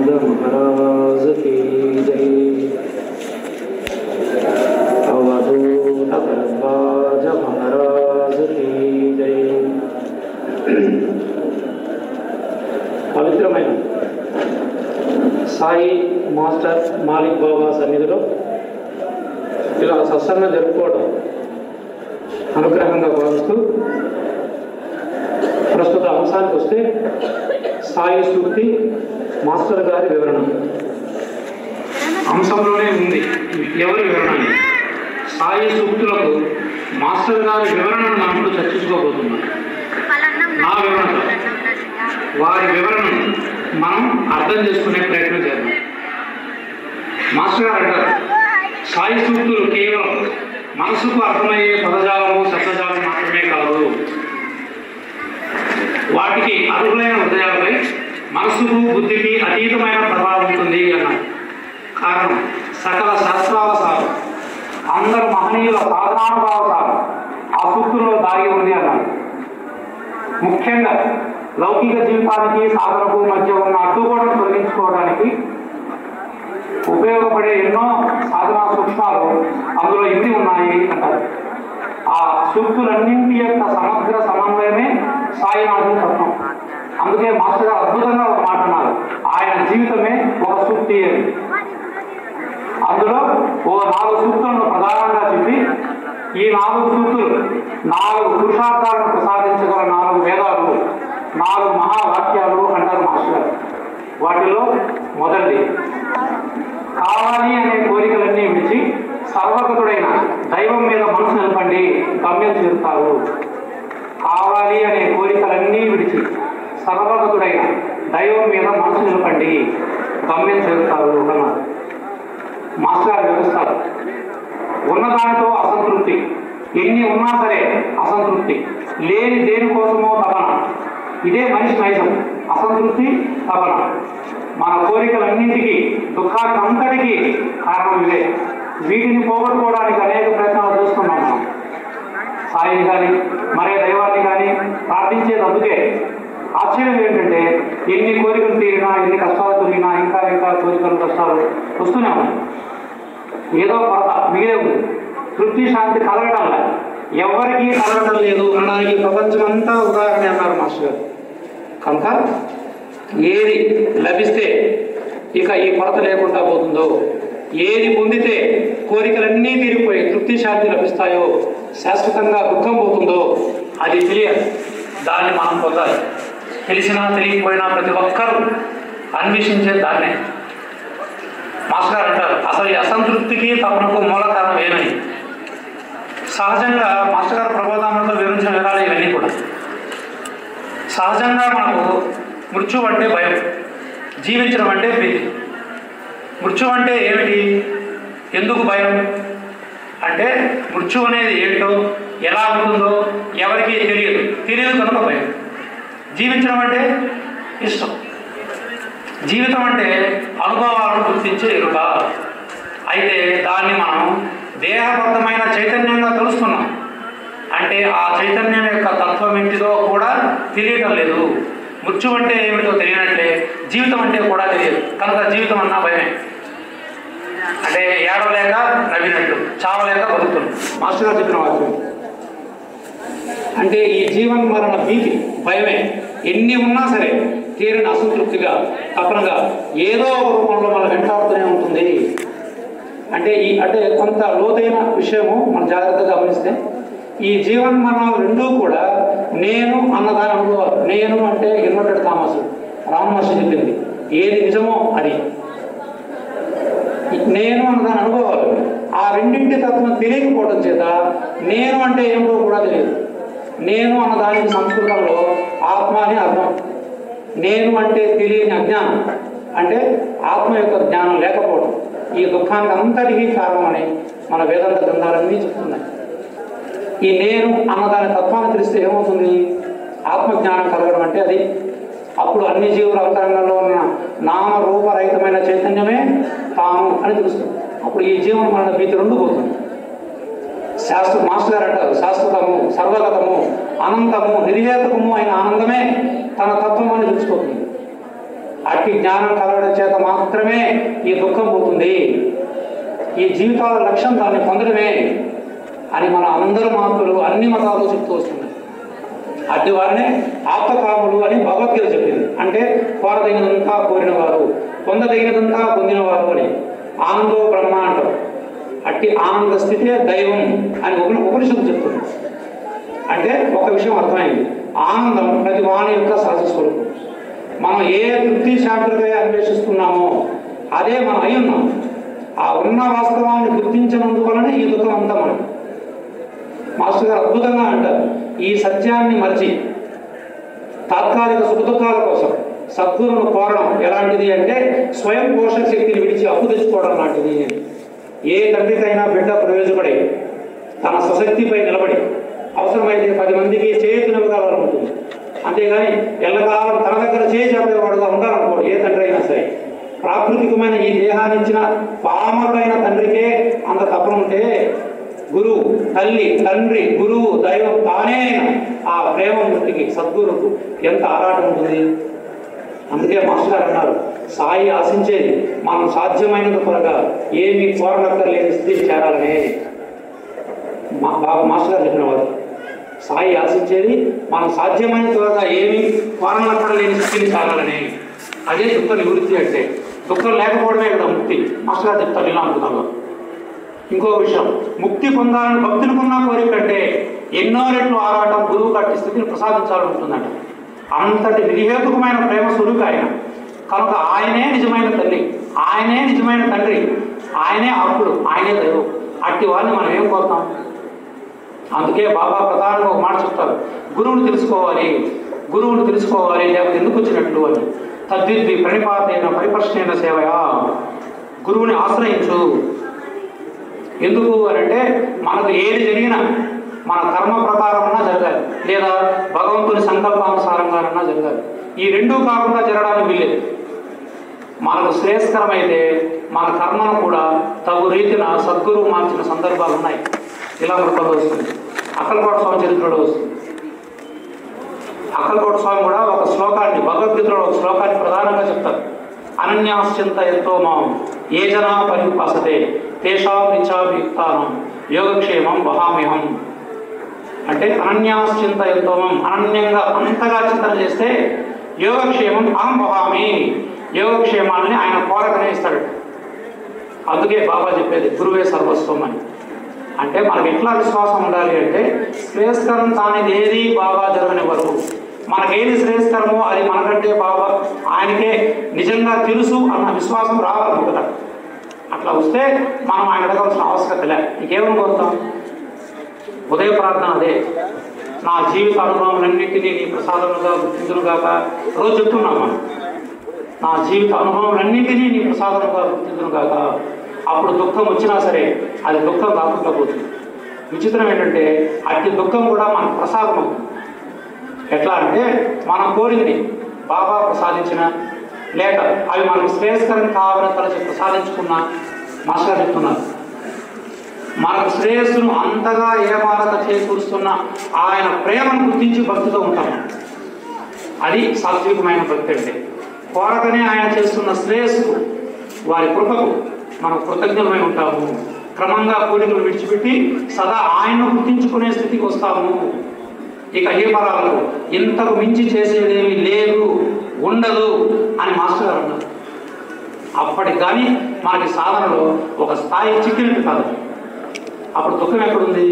सच्चिदानंद महाराज की जय अवधूत भरद्वाज महाराज की जय పవిత్రమైన సాయి మాస్టర్ మాలిక్ బాబా సన్నిధిలో ఇలా సత్సంగం జరుపుకోవడం అనుగ్రహంగా భావిస్తూ ప్రస్తుత అంశానికి వస్తే సాయి సూక్తి మాస్టర్ గారి వివరణ అంశంలోనే ఉంది ఎవరి వివరణ అని. సాయి సూక్తులకు మాస్టర్ గారి వివరణను మనం ఇప్పుడు చర్చించుకోబోతున్నాం నా వివరణ వారి వివరణను మనం అర్థం చేసుకునే ప్రయత్నం చేద్దాం మాస్టర్ గారు అంటారు సాయి సూక్తులు కేవలం మనసుకు అర్థమయ్యే పదజాలము శబ్దజాలం మాత్రమే కాదు వాటికి అర్హులైన హృదయాలపై మనసుకు బుద్ధికి అతీతమైన ప్రభావం ఉంటుంది అన్నారు కారణం సకల శాస్త్రాల సారం అందరు మహనీయుల సాధనానుభావ సారం ఆ సూక్తుల్లో దాగి ఉంది అన్నారు ముఖ్యంగా లౌకిక జీవితానికి సాధనకు మధ్య ఉన్న అడ్డుగోడను తొలగించుకోవడానికి ఉపయోగపడే ఎన్నో సాధనా సూక్ష్మాలు అందులో ఇమిడి ఉన్నాయి అంటారు ఆ సూక్తులన్నింటి యొక్క సమగ్ర సమన్వయమే సాయినాథుని తత్వం అందుకే మాస్టర్ గారు అద్భుతంగా ఒక మాట అన్నారు ఆయన జీవితమే ఒక సూక్తి అని అందులో ఓ నాలుగు సూక్తులను ప్రధానంగా చెప్పి ఈ నాలుగు సూక్తులు నాలుగు పురుషార్థాలను ప్రసాదించగల నాలుగు వేదాలు నాలుగు మహావాక్యాలు అంటారు మాస్టర్ గారు వాటిలో మొదటిది కావాలి అనే కోరికలన్నీ విడిచి సర్వగతుడైన దైవం మీద మనసు నిలపండి గమ్యం చేరుతారు కావాలి అనే కోరికలన్నీ విడిచి సర్వగతుడైన దైవం మీద మనసు నిలపండి గమ్యం చేరుతారు అన్నారు మాస్టర్ గారు వివరిస్తారు ఉన్నదానితో అసంతృప్తి ఎన్ని ఉన్నా సరే అసంతృప్తి లేని దేనికోసమో తపన ఇదే మనిషి నైజం అసంతృప్తి తపన మన కోరికలన్నింటికి దుఃఖానికి అంతటికి కారణం ఇదే వీటిని పోగొట్టుకోవడానికి అనేక ప్రయత్నాలు చేస్తున్నాం మనం సాయిని కానీ మరే దైవాన్ని కానీ ప్రార్థించేది అందుకే ఆశ్చర్యం ఏంటంటే ఎన్ని కోరికలు తీరినా ఎన్ని కష్టాలు తొలగినా ఇంకా ఇంకా కోరికలు కష్టాలు వస్తూనే ఉన్నాయి ఏదో కొరత మిగిలే ఉంది తృప్తి శాంతి కలగడం లేదు ఎవరికీ కలగడం లేదు అనడానికి ప్రపంచం అంతా ఉదాహరణ అన్నారు మాస్టర్ గారు కనుక ఏది లభిస్తే ఇక ఈ కొరత లేకుండా పోతుందో ఏది పొందితే కోరికలన్నీ తీరిపోయి తృప్తి శాంతి లభిస్తాయో శాశ్వతంగా దుఃఖం పోతుందో అది తెలియదు దాన్ని మనం పొందాలి తెలిసినా తెలియకపోయినా ప్రతి ఒక్కరూ అన్వేషించే దాన్నే మాస్టర్ గారు అంటారు అసలు ఈ అసంతృప్తికి తపనకు మూల కారణం ఏమని సహజంగా మాస్టర్ గారు ప్రబోధానంలో వివరించిన వివరాలు ఇవన్నీ కూడా సహజంగా మనకు మృత్యు అంటే భయం జీవించడం అంటే భీతి మృత్యు అంటే ఏమిటి ఎందుకు భయం అంటే మృత్యు అనేది ఏంటో ఎలా ఉంటుందో ఎవరికీ తెలియదు తెలియదు కనుక భయం జీవించడం అంటే ఇష్టం జీవితం అంటే అనుభవాలను గుర్తించే ఎరుక అయితే దాన్ని మనం దేహబద్ధమైన చైతన్యంగా తెలుస్తున్నాం అంటే ఆ చైతన్యం యొక్క తత్వం ఏంటిదో కూడా తెలియటం లేదు మృత్యు అంటే ఏమిటో తెలియనట్లే జీవితం అంటే కూడా తెలియదు కనుక జీవితం అన్నా భయమే అంటే ఏడవలేక నవ్వినట్టు చావలేక బతుకుతున్నాం మాస్టర్ గారు చెప్పిన వాక్యం అంటే ఈ జీవన్ మరణ భీతి భయమే ఎన్ని ఉన్నా సరే తీరని అసంతృప్తిగా తపనగా ఏదో ఒక రూపంలో మన వెంటాడుతూనే ఉంటుంది అంటే ఈ అంటే కొంత లోతైన విషయము మనం జాగ్రత్తగా గమనిస్తే ఈ జీవన్ మరణాలు రెండూ కూడా నేను అన్నదాని అనుభవాలు నేను అంటే ఇన్వర్టెడ్ థామస్ రామహర్షి చెప్పింది ఏది నిజమో అది నేను అన్నదాని అనుభవాలు ఆ రెండింటి తత్వం తెలియకపోవడం చేత నేను అంటే ఏమిటో కూడా తెలియదు నేను అన్నదానికి సంస్కృతంలో ఆత్మ అని అర్థం నేను అంటే తెలియని అజ్ఞానం అంటే ఆత్మ యొక్క జ్ఞానం లేకపోవడం ఈ దుఃఖానికి అంతటికీ కారణమని మన వేదాంత గ్రంథాలన్నీ చెప్తున్నాయి ఈ నేను అన్నదాని తత్వాన్ని తెలిస్తే ఏమవుతుంది ఆత్మజ్ఞానం కలగడం అంటే అది అప్పుడు అన్ని జీవుల అంతరంగంలో ఉన్న నామ రూపరహితమైన చైతన్యమే తాను అని తెలుస్తుంది అప్పుడు ఈ జీవన మరణ భీతి రెండు పోతుంది శాస్త్ర మాస్టర్ గారు అంటారు శాశ్వతము సర్వగతము అనంతము నిర్హేతకము అయిన ఆనందమే తన తత్వం అని తెలుసుకోతుంది అట్టి జ్ఞానం కలగడం చేత మాత్రమే ఈ దుఃఖం పోతుంది ఈ జీవితాల లక్ష్యం దాన్ని పొందడమే అని మన అందరు మహత్తులు అన్ని మతాలు చెప్తూ వస్తున్నారు అట్టి వారినే ఆప్తకాములు అని భగవద్గీత చెప్పింది అంటే కోరదగినదంతా కోరిన వారు పొందదగినదంతా పొందిన వారు అని ఆనందో బ్రహ్మ అంటారు అట్టి ఆనంద స్థితే దైవం అని ఉప ఉపనిషత్తు చెప్తుంది అంటే ఒక విషయం అర్థమైంది ఆనందం ప్రతి వాణి యొక్క సహజ స్వరూపం మనం ఏ తృప్తి శాంతులుగా అన్వేషిస్తున్నామో అదే మనం అయి ఉన్నాం ఆ ఉన్న వాస్తవాన్ని గుర్తించినందువలన ఈ దుఃఖం అంతా మనం మాస్టర్ గారు అద్భుతంగా అంటారు ఈ సత్యాన్ని మరిచి తాత్కాలిక సుఖదుఖాల కోసం సద్గురును కోరడం ఎలాంటిది అంటే స్వయం పోషక శక్తిని విడిచి అప్పు తెచ్చుకోవడం లాంటిది ఏ తండ్రికైనా బిడ్డ ప్రయోజపడి తన స్వశక్తిపై నిలబడి అవసరమైతే పది మందికి చేతి నిలబడాలనుకుంటుంది అంతేగాని ఎల్లకాలం తన దగ్గర చేయి చెప్పేవాడుగా ఉండాలనుకోడు ఏ తండ్రి అయినా సరే ప్రాకృతికమైన ఈ దేహాన్ని ఇచ్చిన పామరుడైన తండ్రికే అంత తపన ఉంటే గురువు తల్లి తండ్రి గురువు దైవం తానే ఆ ప్రేమ మూర్తికి సద్గురుకు ఎంత ఆరాటం ఉంటుంది అందుకే మాస్టర్ గారు అన్నారు సాయి ఆశించేది మనం సాధ్యమైనంత త్వరగా ఏమీ కోరనక్కర్లేని స్థితికి చేరాలనే మా బాబా మాస్టర్ గారు చెప్పిన వారు సాయి ఆశించేది మనం సాధ్యమైన త్వరగా ఏమీ కోరనక్కర్లేని స్థితిని చేరాలనే అదే దుఃఖ నివృత్తి అంటే దుఃఖం లేకపోవడమే కదా ముక్తి మాస్టర్ గారు చెప్తారు ఇలా అనుకున్నాను ఇంకో విషయం ముక్తి పొందాలని భక్తులకున్న కోరిక అంటే ఎన్నో రెట్లు ఆరాటం గురువు కట్టి స్థితిని ప్రసాదించాలనుకుంటుందంట అంతటి నిర్హేతుకమైన ప్రేమ స్వరూపి ఆయన కనుక ఆయనే నిజమైన తల్లి ఆయనే నిజమైన తండ్రి ఆయనే అప్పుడు ఆయనే దైవం అట్టి వారిని మనం ఏం కోరుతాం అందుకే బాబా ప్రధానంగా ఒక మాట చెప్తారు గురువుని తెలుసుకోవాలి గురువుని తెలుసుకోవాలి లేకపోతే ఎందుకు వచ్చినట్లు అని తద్విద్వి ప్రణిపాతైన పరిపర్శనైన సేవయా గురువుని ఆశ్రయించు ఎందుకు అని అంటే మనకు ఏది జరిగినా మన కర్మ ప్రకారమన్నా జరగాలి లేదా భగవంతుని సంకల్పానుసారంగానన్నా జరగాలి ఈ రెండూ కాకుండా జరగడానికి వీల్లేదు మనకు శ్రేయస్కరమైతే మన కర్మను కూడా తగు రీతిన సద్గురువు మార్చిన సందర్భాలు ఉన్నాయి ఇలా మృతంలో వస్తుంది అక్కలకోట స్వామి చరిత్రలో వస్తుంది అక్కలకోట స్వామి కూడా ఒక శ్లోకాన్ని భగవద్గీతలో ఒక శ్లోకాన్ని ప్రధానంగా చెప్తారు అనన్యాశ్చింత ఎంతో మాం ఏ జనా పరిపాసతే తేషాం నిత్యాభియుక్తానం యోగక్షేమం వహామ్యహం అంటే అనన్యాశ్చింత ఎంతో మాం అనన్యంగా అంతగా చింతన చేస్తే యోగక్షేమం అహం వహామి యోగక్షేమాన్ని ఆయన కోరకనే ఇస్తాడు అందుకే బాబా చెప్పేది గురువే సర్వస్వం అని అంటే మనకి ఎట్లా విశ్వాసం ఉండాలి అంటే శ్రేయస్కరం తానేది ఏది బాబా జరగనివ్వరు మనకేది శ్రేయస్కరమో అది మనకంటే బాబా ఆయనకే నిజంగా తెలుసు అన్న విశ్వాసం రావాలి కదా అట్లా వస్తే మనం ఆయన అడగాల్సిన అవసరత లే ఇంకేమని కోరుతాం ఉదయ ప్రార్థన అదే నా జీవిత అనుభవాలన్నింటినీ నీ ప్రసాదముగా గుర్తించునుగాక రోజు చెప్తున్నాం మనం నా జీవిత అనుభవాలన్నింటినీ నీ ప్రసాదముగా గుర్తించునుగాక అప్పుడు దుఃఖం వచ్చినా సరే అది దుఃఖం కాకుండా పోతుంది విచిత్రం ఏంటంటే అట్టి దుఃఖం కూడా మనకు ప్రసాదం అవుతుంది ఎట్లా అంటే మనం కోరింది బాబా ప్రసాదించిన లేక అవి మనకు శ్రేయస్కరం కావాలని తలచి ప్రసాదించుకున్న మాస్టర్ చెప్తున్నారు మనకు శ్రేయస్సును అంతగా ఏమారత చేకూరుస్తున్న ఆయన ప్రేమను గుర్తించి భక్తితో ఉంటాం అది సాత్వికమైన భక్తి అంటే కోరకనే ఆయన చేస్తున్న శ్రేయస్సుకు వారి కృపకు మనం కృతజ్ఞమై ఉంటాము క్రమంగా కోరికలు విడిచిపెట్టి సదా ఆయన్ను గుర్తించుకునే స్థితికి వస్తాము ఇక ఏ పరాలకు ఇంతకు మించి చేసేదేమీ లేదు ఉండదు అని మాస్టర్ గారు అన్నారు అప్పటికి కానీ మనకి సాధనలో ఒక స్థాయి చిక్కినట్టు కాదు అప్పుడు దుఃఖం ఎక్కడుంది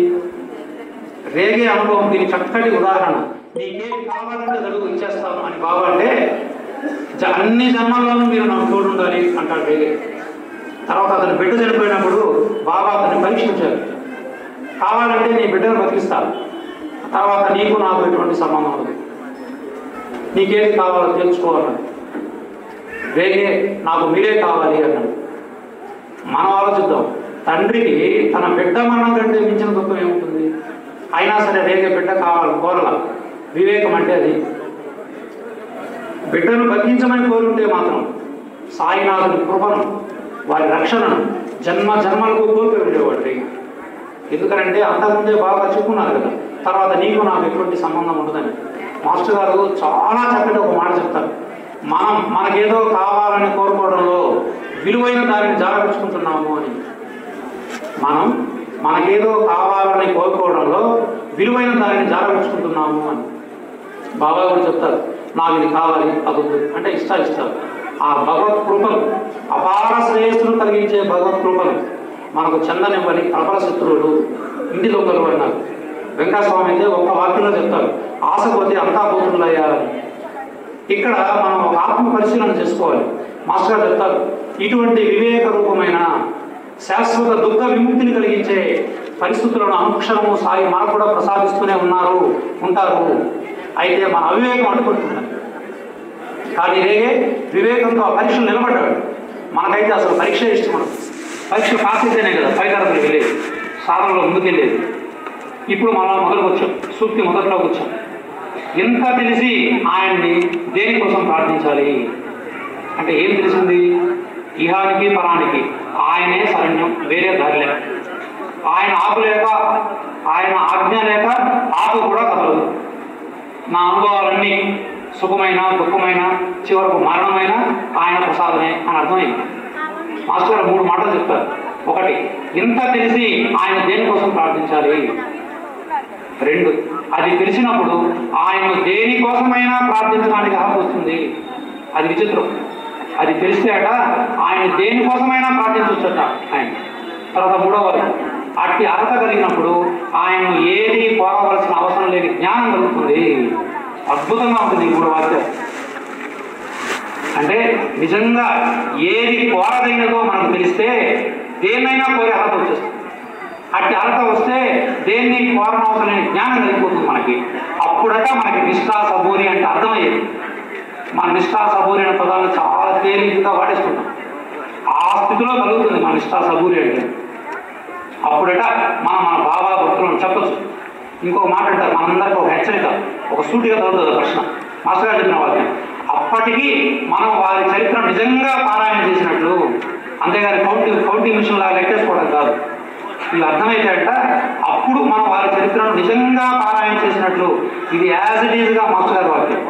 రేగే అనుభవం దీని చక్కటి ఉదాహరణ నీకేమి కావాలంటే జరుగు ఇచ్చేస్తాను అని బాబా అంటే జ- అన్ని జన్మల్లోనూ మీరు నాకు తోడు ఉండాలి అంటాడు రేగే తర్వాత అతని బిడ్డ చనిపోయినప్పుడు బాబా అతన్ని పరీక్షించారు కావాలంటే నీ బిడ్డను బతికిస్తా తర్వాత నీకు నాకు ఎటువంటి సంబంధం ఉంది నీకేది కావాలో తెలుసుకోవాలని రేగే నాకు మీరే కావాలి అన్నాడు మనం ఆలోచిద్దాం తండ్రికి తన బిడ్డ మరణం కంటే మించిన దుఃఖం ఏముంటుంది అయినా సరే రేగే బిడ్డ కావాలి కోరల వివేకం అంటే అది బిడ్డను బతికించమని కోరుంటే మాత్రం సాయినాథుని కృపను వారి రక్షణను జన్మ జన్మలకు కోల్పోయి ఉండేవాడు రేగి ఎందుకంటే అంతకుముందే బాగా చెప్పుకున్నారు కదా తర్వాత నీకు నాకు ఎటువంటి సంబంధం ఉండదని మాస్టర్ గారు చాలా చక్కటి ఒక మాట చెప్తారు మనం మనకేదో కావాలని కోరుకోవడంలో విలువైన దానిని జారవించుకుంటున్నాము అని మనం మనకేదో కావాలని కోరుకోవడంలో విలువైన దానిని జారవించుకుంటున్నాము అని బాబా కూడా చెప్తారు నాకు ఇది కావాలి అది వద్దు అంటే ఇష్ట ఇష్టాలు ఆ భగవత్ కృపను అపార శ్రేయస్సును కలిగించే భగవత్ కృపను మనకు చందనివ్వని ప్రబల శత్రువులు ఇంటి దొంగలు అన్నారు వెంకటస్వామి అయితే ఒక్క వాక్యంలో చెప్తారు ఆశ పోతే అంతా పోతుందయ్యా అని ఇక్కడ మనం ఒక ఆత్మ పరిశీలన చేసుకోవాలి మాస్టర్ గారు చెప్తారు ఇటువంటి వివేక రూపమైన శాశ్వత దుఃఖ విముక్తిని కలిగించే పరిస్థితులను అనుక్షణము సాయి మనకు కూడా ప్రసాదిస్తూనే ఉన్నారు ఉంటారు అయితే మన అవివేకం అడ్డుకుంటున్నది కానీ రేగే వివేకంతో ఆ పరీక్షలు నిలబడ్డాడు మనకైతే అసలు పరీక్ష ఇష్టం మనకు పరీక్ష పాస్ అయితేనే కదా పై తరగతికి వెళ్ళేది సాధనలో ముందుకెళ్ళేది ఇప్పుడు మనం మొదలుకు వచ్చాం సూక్తి మొదట్లోకి వచ్చాం ఇంత తెలిసి ఆయన్ని దేనికోసం ప్రార్థించాలి అంటే ఏం తెలిసింది ఇహానికి పరానికి ఆయనే శరణ్యం వేరే దారి లేక ఆయన ఆపు లేక ఆయన ఆజ్ఞ లేక ఆపు కూడా కదలదు నా అనుభవాలన్నీ సుఖమైన దుఃఖమైన చివరకు మరణమైన ఆయన ప్రసాదమే అని అర్థమైంది మాస్టర్ గారు మూడు మాటలు చెప్తారు ఒకటి ఇంత తెలిసి ఆయన దేనికోసం ప్రార్థించాలి రెండు అది తెలిసినప్పుడు ఆయన దేనికోసమైనా ప్రార్థించడానికి అర్హత వస్తుంది అది విచిత్రం అది తెలిస్తే అట ఆయన దేనికోసమైనా ప్రార్థించవచ్చట ఆయన తర్వాత మూడవది అట్టి అర్హత కలిగినప్పుడు ఆయన ఏది కోరవలసిన అవసరం లేని జ్ఞానం కలుగుతుంది అద్భుతంగా ఉంటుంది ఈ మూడు వాక్యాలు అంటే నిజంగా ఏది కోరదైనదో మనకు తెలిస్తే దేన్నైనా కోరే అర్హత వచ్చేస్తుంది అట్టి అర్హత వస్తే దేన్ని కోరనవసరం లేని జ్ఞానం కలిగిపోతుంది మనకి అప్పుడట మనకి నిష్ఠా సబూరి అంటే అర్థమయ్యేది మన నిష్ఠా సబూరి అనే పదాలను చాలా తేలికగా వాడేసుకుంటాం ఆ స్థితిలో కలుగుతుంది మన నిష్ఠా సబూరి అంటే అప్పుడట మనం మన బాబా భక్తులను చెప్పచ్చు ఇంకో మాట అంటారు మనందరికీ ఒక హెచ్చరిక ఒక సూటిగా తగ్గుతుంది ప్రశ్న మాస్టర్ గారు చెప్పిన వాక్యం అప్పటికి మనం వారి చరిత్ర నిజంగా పారాయణ చేసినట్లు అంతేగాని కౌంటింగ్ కౌంటింగ్ మిషన్ లాగా లెక్కేసుకోవడం కాదు ఇవి అర్థమైతే అంట అప్పుడు మనం వారి చరిత్రను నిజంగా పారాయణ చేసినట్లు ఇది యాజ్ ఇట్ ఈజ్గా మాస్టర్ గారి వాక్యం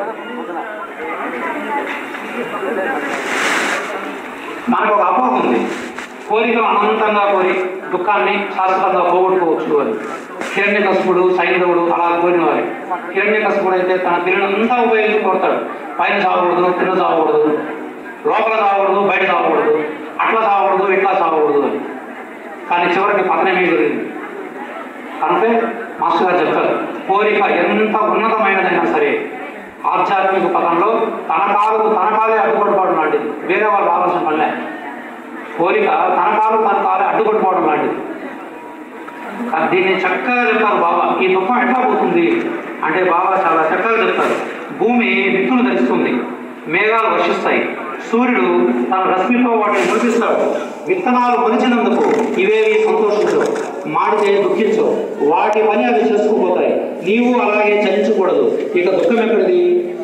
మనకు ఒక అపోహ ఉంది కోరికలు అనంతంగా కోరి దుఃఖాన్ని శాశ్వతంగా పోగొట్టుకోవచ్చు అని హిరణ్య కసుపుడు సైంధవుడు అలా కోరిన వారి హిరణ్య కసుపుడు అయితే తన పిల్లలంతా ఉపయోగించి కోరుతాడు పైన చావకూడదు కింద చావకూడదు లోపల చావకూడదు బయట చావకూడదు అట్లా చావకూడదు ఇట్లా చావకూడదు అని కానీ చివరికి పతనమే జరిగింది అంటే మాస్టర్ గారు చెప్తారు కోరిక ఎంత ఉన్నతమైనదైనా సరే ఆధ్యాత్మిక పదంలో తన కాలు తన కాలే అడ్డుపడిపోవడం లాంటిది వేరే వాళ్ళు ఆలోచన పనిలే కోరిక తన కాలు తన కాలే అడ్డుపడిపోవడం లాంటిది కానీ దీన్ని చక్కగా చెప్తారు బాబా ఈ దుఃఖం ఎట్లా పోతుంది అంటే బాబా చాలా చక్కగా చెప్తారు భూమి విత్తులు ధరిస్తుంది మేఘాలు వర్షిస్తాయి సూర్యుడు తన రశ్మితో వాటిని మురిపిస్తాడు విత్తనాలు మొలిచినందుకు ఇవేవి సంతోషించవు మాడితే దుఃఖించవు వాటి పని అవి చేసుకుపోతాయి నీవు అలాగే చలించకూడదు ఇక దుఃఖం ఎక్కడిది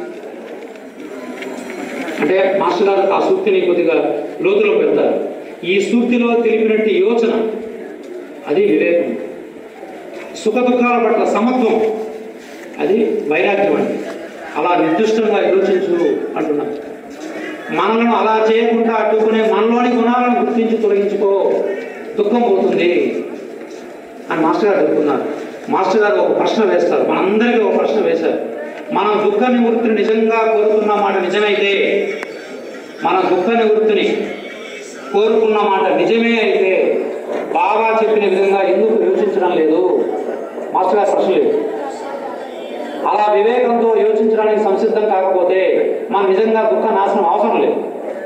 అంటే మాస్టర్ గారు ఆ సూక్తిని కొద్దిగా లోతులో పెడతారు ఈ సూక్తిలో తెలిపినట్టు యోచన అది వివేకం సుఖ దుఃఖాల పట్ల సమత్వం అది వైరాగ్యం అండి అలా నిర్దిష్టంగా యోచించు అంటున్నారు మనలను అలా చేయకుండా అడ్డుకునే మనలోని గుణాలను గుర్తించి తొలగించుకో దుఃఖం పోతుంది అని మాస్టర్ గారు చెప్తున్నారు మాస్టర్ గారు ఒక ప్రశ్న వేస్తారు మనందరికీ ఒక ప్రశ్న వేశారు మనం దుఃఖ నివృత్తిని నిజంగా కోరుకున్న మాట నిజమైతే మన దుఃఖ నివృత్తిని కోరుకున్న మాట నిజమే అయితే బాగా చెప్పిన విధంగా ఎందుకు యోచించడం లేదు మాస్టర్ గారు ప్రశ్న లేదు అలా వివేకంతో యోచించడానికి సంసిద్ధం కాకపోతే మన నిజంగా దుఃఖ నాశనం అవసరం లేదు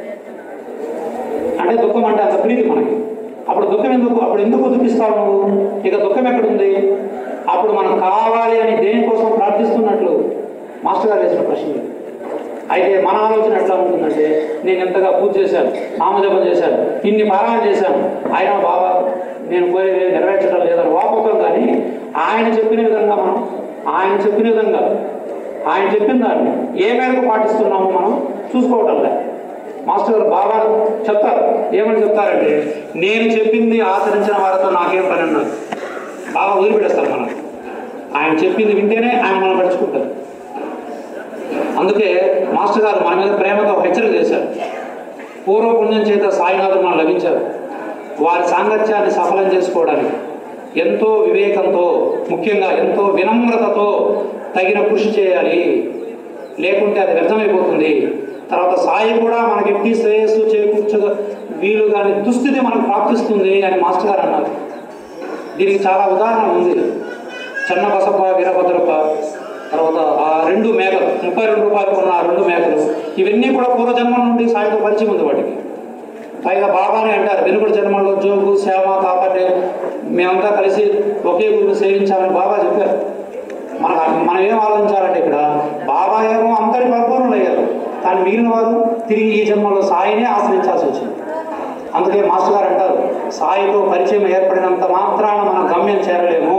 అంటే దుఃఖం అంటే అంత ప్రీతి మనకి అప్పుడు దుఃఖం ఎందుకు అప్పుడు ఎందుకు దుఃఖిస్తావు నువ్వు ఇక దుఃఖం ఎక్కడుంది అప్పుడు మనం కావాలి అని దేనికోసం ప్రార్థిస్తున్నట్లు మాస్టర్ గారు వేసిన ప్రశ్న అయితే మన ఆలోచన ఎట్లా ఉంటుందంటే నేను ఎంతగా పూజ చేశాను నామజపం చేశాను ఇన్ని పారాయణ చేశాను అయినా బాబా నేను కోరేది నెరవేర్చడం లేదని వాపోతాం కానీ ఆయన చెప్పిన విధంగా మనం ఆయన చెప్పిన విధంగా ఆయన చెప్పిన దాన్ని ఏ మేరకు పాటిస్తున్నామో మనం చూసుకోవటం లేదు మాస్టర్ గారు బాగా చెప్తారు ఏమని చెప్తారంటే నేను చెప్పింది ఆచరించిన వారితో నాకేం పని అన్నారు బాగా వదిలిపెట్టేస్తారు మనం ఆయన చెప్పింది వింటేనే ఆయన మనం పడుచుకుంటారు అందుకే మాస్టర్ గారు మన మీద ప్రేమతో ఒక హెచ్చరిక చేశారు పూర్వపుణ్యం చేత సాయినాథుడు మనం లభించారు వారి సాంగత్యాన్ని సఫలం చేసుకోవడానికి ఎంతో వివేకంతో ముఖ్యంగా ఎంతో వినమ్రతతో తగిన కృషి చేయాలి లేకుంటే అది వ్యర్థమైపోతుంది తర్వాత సాయి కూడా మనకి ఎట్టి శ్రేయస్సు చేకూర్చగా వీలు కానీ దుస్థితి మనకు ప్రాప్తిస్తుంది అని మాస్టర్ గారు అన్నారు దీనికి చాలా ఉదాహరణ ఉంది చెన్న బసప్ప వీరభద్రప్ప తర్వాత ఆ రెండు మేకలు ముప్పై రెండు రూపాయలు కొన్న ఆ రెండు మేకలు ఇవన్నీ కూడా పూర్వజన్మల నుండి సాయితో పరిచయం ఉంది వాటికి పైగా బాబానే అంటారు వెనుకటి జన్మలో జోగు సేవ కాపాడే మేమంతా కలిసి ఒకే గురువు సేవించామని బాబా చెప్పారు మన మనం ఏం ఆలోచించాలంటే ఇక్కడ బాబా ఏమో అందరి పరిపూర్ణులు అయ్యారు కానీ మిగిలిన వారు తిరిగి ఈ జన్మలో సాయినే ఆశ్రయించాల్సి వచ్చింది అందుకే మాస్టర్ గారు అంటారు సాయితో పరిచయం ఏర్పడినంత మాత్రాన మనం గమ్యం చేరలేము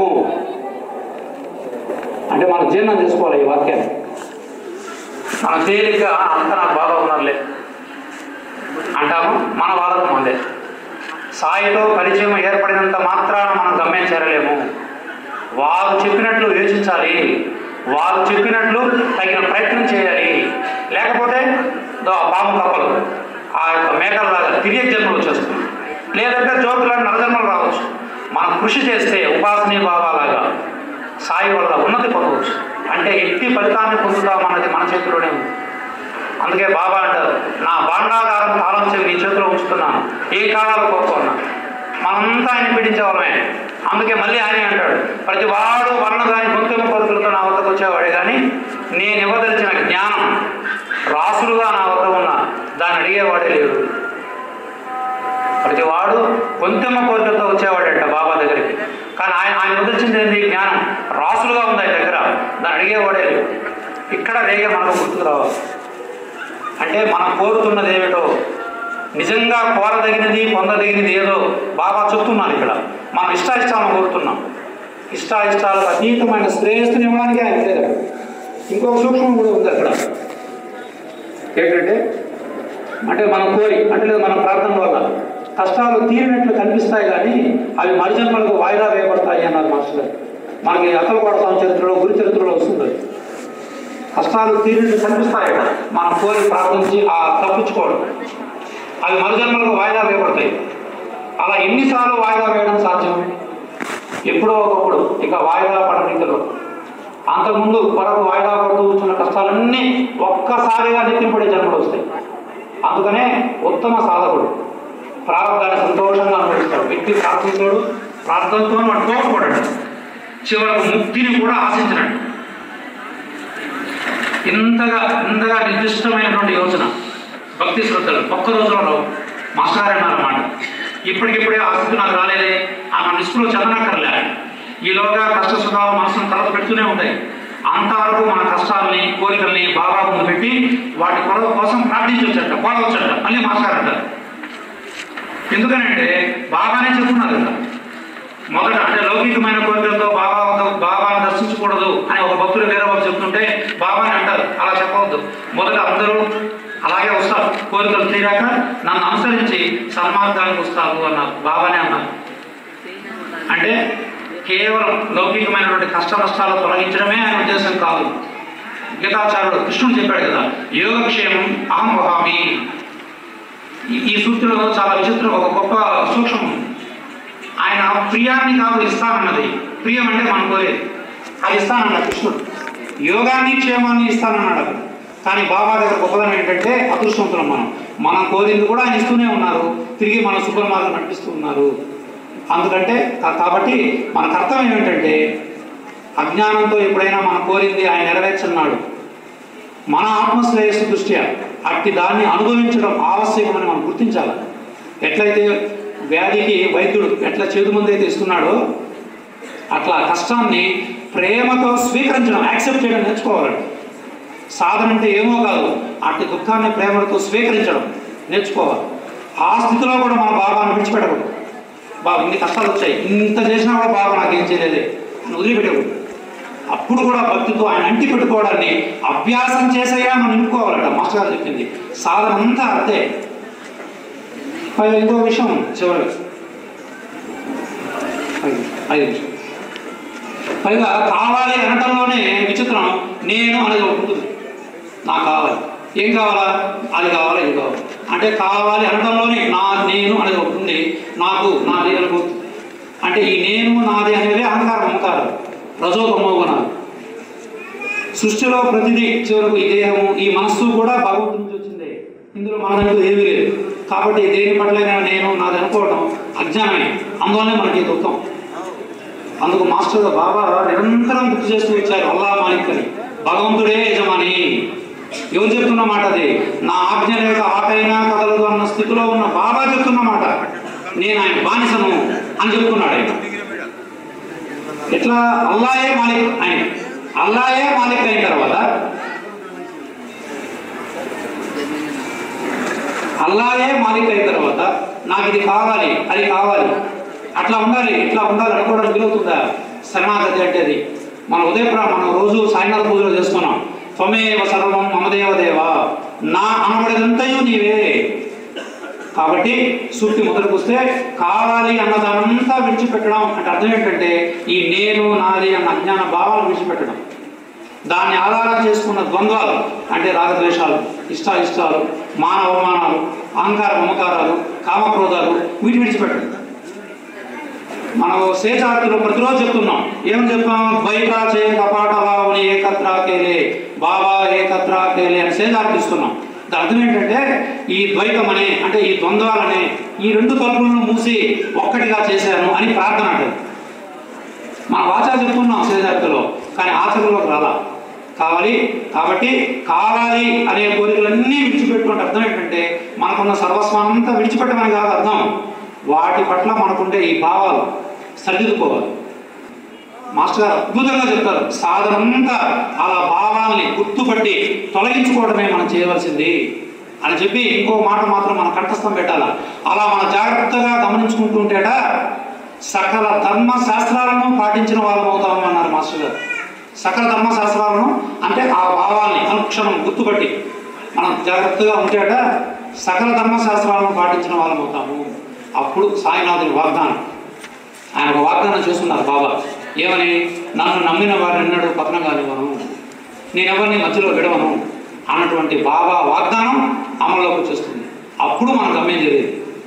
అంటే మనం జీర్ణం చేసుకోవాలి ఈ వాక్యాన్ని మన తేలిక అంత నాకు బాగా ఉన్నారులే అంటాము మన వాళ్ళకు మందే సాయితో పరిచయం ఏర్పడినంత మాత్రాన మనం గమ్యం చేరలేము వారు చెప్పినట్లు యోచించాలి వారు చెప్పినట్లు తగిన ప్రయత్నం చేయాలి లేకపోతే దో ఆ పాము కప్పలు ఆ యొక్క మేకల్లాగా తిరిగే జన్మలు వచ్చేస్తుంది లేదంటే జోకులాంటి నరజన్మలు రావచ్చు మనం కృషి చేస్తే ఉపాసనీ భావాలాగా సాయి వల్ల ఉన్నతి పొందవచ్చు అంటే ఎట్టి ఫలితాన్ని పొందుతామన్నది మన చేతిలోనే ఉంది అందుకే బాబా అంటారు నా భాండాగారం తాళం చెవి నీ చేతిలో ఉంచుతున్నాను ఏ కాలాలు కోరుకున్నా మనంతా ఆయన పీడించే వాళ్ళమే అందుకే మళ్ళీ ఆయన అంటాడు ప్రతి వాడు వర్ణ దాని గొంతుమ కోరికలతో నా వద్దకు వచ్చేవాడే కానీ నేను ఇవ్వదలిచిన జ్ఞానం రాసులుగా నా వద్ద ఉన్న దాన్ని అడిగేవాడే లేడు ప్రతి వాడు కొంతెమ్మ కోరికలతో వచ్చేవాడట బాబా దగ్గరికి కానీ ఆయన ఆయన వదిలించింది ఏంటి జ్ఞానం రాసులుగా ఉంది ఆయన దగ్గర దాన్ని అడిగేవాడే లేడు ఇక్కడ రేగే మనకు గుర్తుకు రావాలి అంటే మనం కోరుతున్నది ఏమిటో నిజంగా కోరదగినది పొందదగినది ఏదో బాబా చెప్తున్నాను ఇక్కడ మనం ఇష్టాయిష్టాలను కోరుతున్నాం ఇష్టాయిష్టాలకు అతీతమైన శ్రేయస్సుని ఇవ్వడానికి ఆయన లేదు ఇంకొక సూక్ష్మం కూడా ఉంది అక్కడ ఏంటంటే అంటే మనం కోరి అంటే లేదు మన ప్రార్థన వల్ల కష్టాలు తీరినట్లు కనిపిస్తాయి కానీ అవి మరుజన్మలకు వాయిదా వేయబడతాయి అన్నారు మాస్టర్ గారు మనకి అతలపాడ స్వామి చరిత్రలో గురి చరిత్రలో వస్తుంది అది. కష్టాలు తీరినట్లు కనిపిస్తాయట మనం కోరి ప్రార్థించి ఆ తప్పించుకోవడం అవి మరుజన్మలకు వాయిదా వేయబడతాయి అలా ఎన్నిసార్లు వాయిదా వేయడం సాధ్యం ఎప్పుడో ఒకప్పుడు ఇక వాయిదా పడనీతిలో అంతకుముందు వరకు వాయిదా పడుతూ వచ్చిన కష్టాలన్నీ ఒక్కసారిగా నెత్తిపడే జన్మలు వస్తాయి అందుకనే ఉత్తమ సాధకుడు ప్రారంభాన్ని సంతోషంగా అనుభవిస్తాడు వ్యక్తి ప్రార్థించాడు ప్రార్థనతో వాడు కోపపడాడు చివరకు ముక్తిని కూడా ఆశించినాడు ఇంతగా ఇంతగా నిర్దిష్టమైనటువంటి యోచన భక్తి శ్రద్ధలు ఒక్క రోజులో రావు మాస్టర్ గారు అన్నారన్నమాట ఇప్పటికిప్పుడే ఆ స్థితి నాకు రాలేదే ఆ మన నిస్పృహ చదవనక్కర్లే ఈలోగా కష్ట సుఖాలు మనసును కలత పెడుతూనే ఉంటాయి అంతవరకు మన కష్టాలని కోరికల్ని బాగా ముందు పెట్టి వాటి కొర కోసం ప్రార్థించవచ్చట కోరవచ్చట మళ్ళీ మాస్టర్ గారు అంటారు ఎందుకనంటే బాబానే చెప్తున్నారు కదా మొదట అంటే లౌకికమైన కోరికలతో బాబా వద్ద- బాబాను దర్శించకూడదు అని ఒక భక్తులు వేరే వాళ్ళు చెప్తుంటే బాబాని అంటారు అలా చెప్పవద్దు మొదట అందరూ అలాగే వస్తారు కోరికలు తీరాక నన్ను అనుసరించి సన్మార్గానికి వస్తారు అన్నారు బాబానే అన్నారు అంటే కేవలం లౌకికమైనటువంటి కష్ట నష్టాలు తొలగించడమే ఆయన ఉద్దేశం కాదు గీతాచార్యుడు కృష్ణుడు చెప్పాడు కదా యోగక్షేమం అహం వహామి ఈ- ఈ సూత్రంలో చాలా విచిత్రం ఒక గొప్ప సూక్ష్మం ఉంది. ఆయన ప్రియాన్ని కాదు ఇస్తానన్నది ప్రియం అంటే మనం కోరేది అది ఇస్తానన్నాడు కృష్ణుడు యోగాన్ని క్షేమాన్ని ఇస్తానన్నాడు అక్కడ. కానీ బాబా దగ్గర గొప్పదనం ఏంటంటే అదృష్టవంతులం మనం మనం కోరింది కూడా ఆయన ఇస్తూనే ఉన్నారు తిరిగి మన సుఖమార్గం నడిపిస్తూ ఉన్నారు అందుకంటే కా- కాబట్టి మన కర్తవ్యం ఏమిటంటే అజ్ఞానంతో ఎప్పుడైనా మనం కోరింది ఆయన నెరవేర్చున్నాడు మన ఆత్మశ్రేయస్సు దృష్ట్యా అట్టి దాన్ని అనుభవించడం ఆవశ్యకమని మనం గుర్తించాలి ఎట్లయితే వ్యాధికి వైద్యుడు ఎట్లా చేదు మందు అయితే ఇస్తున్నాడో అట్లా కష్టాన్ని ప్రేమతో స్వీకరించడం యాక్సెప్ట్ చేయడం నేర్చుకోవాలండి సాధన అంటే ఏమో కాదు అట్టి దుఃఖాన్ని ప్రేమతో స్వీకరించడం నేర్చుకోవాలి ఆ స్థితిలో కూడా మన బాబాను విడిచిపెట్టకూడదు బాబా ఇన్ని కష్టాలు వచ్చాయి ఇంత చేసినా కూడా బాబా నాకేం చేయలేదే అని వదిలిపెట్టకూడదు అప్పుడు కూడా భక్తితో ఆయన అంటి పెట్టుకోవడాన్ని అభ్యాసం చేసేయా మనం నింపుకోవాలట మాస్టర్ గారు చెప్పింది సాధన అంతా అంతే పైగా ఇంకో విషయం చివరి ఐదు ఐదు నిమిషం పైగా కావాలి అనటంలోనే విచిత్రం నేను అనేది ఒకటి ఉంటుంది నాకు కావాలి ఏం కావాలా అది కావాలా ఇది కావాలి అంటే కావాలి అనడంలోనే నా నేను అనేది ఒకటి ఉంది నాకు నాది అనుకోవచ్చు అంటే ఈ నేను నాది అనేది అహంకారం అహంకారం రజోగమో గుణాలు సృష్టిలో ప్రతిదీ చివరకు ఈ దేహము ఈ మనస్సు కూడా భగవంతు నుంచి వచ్చిందే ఇందులో మనకు ఏమీ లేదు కాబట్టి దేని పట్లైనా నేను నాది అనుకోవడం అజ్ఞానమే అందువల్లనే మనకి ఈ దుఃఖం అందుకు మాస్టర్ బాబా నిరంతరం గుర్తు చేస్తూ వచ్చారు అల్లా మాలిక్ అని భగవంతుడే యజమాని ఎవరు చెప్తున్న మాట అది నా ఆజ్ఞ లేక ఆటైనా కదలదు అన్న స్థితిలో ఉన్న బాబా చెప్తున్న మాట నేను ఆయన బానిసను అని చెప్తున్నాడు ఆయన ఎట్లా అల్లాయే మాలిక్ ఆయన అల్లాయే మాలిక్ అయిన తర్వాత అల్లాయే మాలిక్ అయిన తర్వాత నాకు ఇది కావాలి అది కావాలి అట్లా ఉండాలి ఇట్లా ఉండాలి అనుకోవడం వీలవుతుందా శరణాగతి అంటే అది మన ఉదయప్రా మనం రోజు సాయంకాల పూజలు చేస్తున్నాం త్వమేవ సర్వం మమదేవ దేవ నా అనబడేదంతయు నీవే కాబట్టి సూక్తి మొదలుకు వస్తే కావాలి అన్నదానంతా విడిచిపెట్టడం అంటే అర్థం ఏంటంటే ఈ నేను నాది అన్న అజ్ఞాన భావాలు విడిచిపెట్టడం దాన్ని ఆధారం చేసుకున్న ద్వంద్వాలు అంటే రాగద్వేషాలు ఇష్టాయిష్టాలు మానవ అవమానాలు అహంకార మమకారాలు కామక్రోధాలు వీటి విడిచిపెట్టడం మనం శేషార్తిలో ప్రతిరోజు చెప్తున్నాం ఏం చెప్తాం ద్వైత చే కపాటలావుని ఏకత్రాకేలే బాబా ఏకత్రాకేలే అని శేషార్తిస్తున్నాం దాని అర్థం ఏంటంటే ఈ ద్వైతం అనే అంటే ఈ ద్వంద్వాలనే ఈ రెండు తలుపులను మూసి ఒక్కటిగా చేశాను అని ప్రార్థన అంటది మన వాచా చెప్తున్నాం శేషార్తిలో కానీ ఆచరణలోకి రాలా కావాలి కాబట్టి కావాలి అనే కోరికలన్నీ విడిచిపెట్టుకుంటే అర్థం ఏంటంటే మనకున్న సర్వస్వం అంతా విడిచిపెట్టమని కాదు అర్థం వాటి పట్ల మనకుండే ఈ భావాలు సరిదిద్దుకోవాలి మాస్టర్ గారు అద్భుతంగా చెప్తారు సాధనంతా అలా భావాల్ని గుర్తుపట్టి తొలగించుకోవడమే మనం చేయవలసింది అని చెప్పి ఇంకో మాట మాత్రం మన కంఠస్థం పెట్టాల అలా మనం జాగ్రత్తగా గమనించుకుంటూ ఉంటేట సకల ధర్మ శాస్త్రాలను పాటించిన వాళ్ళం అవుతాము అన్నారు మాస్టర్ గారు సకల ధర్మ శాస్త్రాలను అంటే ఆ భావాల్ని అనుక్షణం గుర్తుపట్టి మనం జాగ్రత్తగా ఉంటేట సకల ధర్మ శాస్త్రాలను పాటించిన వాళ్ళం అవుతాము అప్పుడు సాయినాథుని వాగ్దానం ఆయన ఒక వాగ్దానం చేస్తున్నారు బాబా ఏమని నన్ను నమ్మిన వారిని ఎన్నడూ పతనం కానివ్వను నేను ఎవరిని మధ్యలో విడవను అన్నటువంటి బాబా వాగ్దానం అమల్లోకి వచ్చేస్తుంది అప్పుడు మన గమ్యం జరిగేది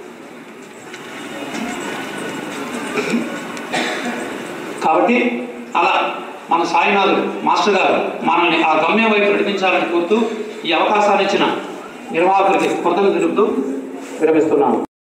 కాబట్టి అలా మన సాయినాథుడు మాస్టర్ గారు మనల్ని ఆ గమ్యం వైపు నడిపించాలని కోరుతూ ఈ అవకాశాన్ని ఇచ్చిన నిర్వాహకులకి కృతజ్ఞతలు తెలుపుతూ విరమిస్తున్నాను